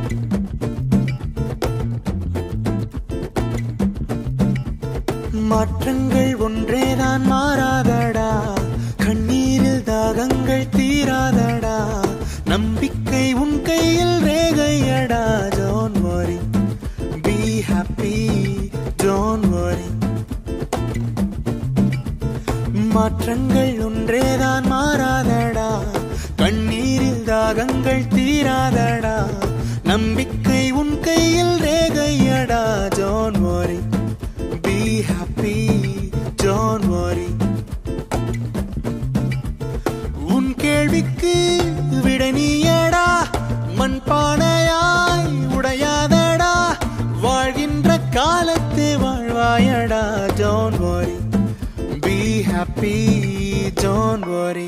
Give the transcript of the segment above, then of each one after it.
மாற்றங்கள் ஒன்றேதான் மாறாதடா கண்ணீரில் தாகங்கள் தீராதடா நம்பிக்கை உன் கையில் ரேகையடா don't worry be happy don't worry மாற்றங்கள் ஒன்றேதான் மாறாதடா கண்ணீரில் தாகங்கள் தீராதடா நம்பிக்கை உன் கையில் ரேகையடா don't worry be happy don't worry உன் கேள்விக்கு விட நீயடா மண் பானையாய் உடையாதடா வாழ்கின்ற காலத்து வாழ்வாயடா don't worry be happy don't worry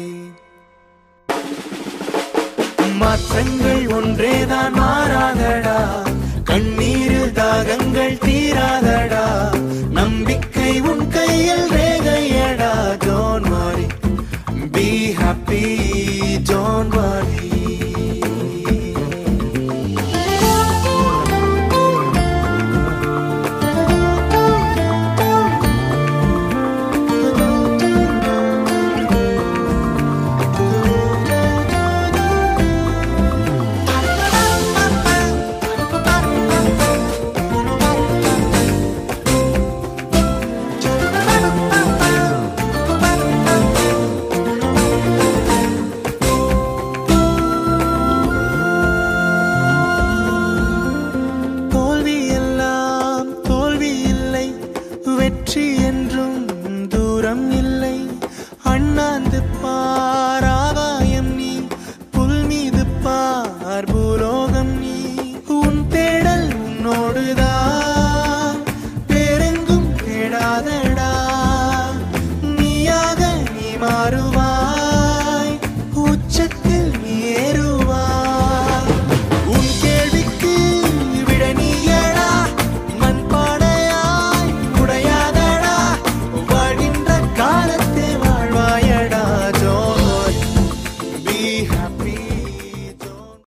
மாற்றங்கள் ஒன்றேதான் மாறாதடா கண்ணீரில் தாகங்கள் தீராதடா நம்பிக்கை உன் கையில் ரேகையடா don't worry be happy don't worry தோல்வி எல்லாம் தோல்வி இல்லை வெற்றி என்றும் தூரம் இல்லை அண்ணாந்து பார் ஆகாயம் நீ புல் மீது பார் பூலோகம் நீ உன் தேடல் உன்னோடுதான்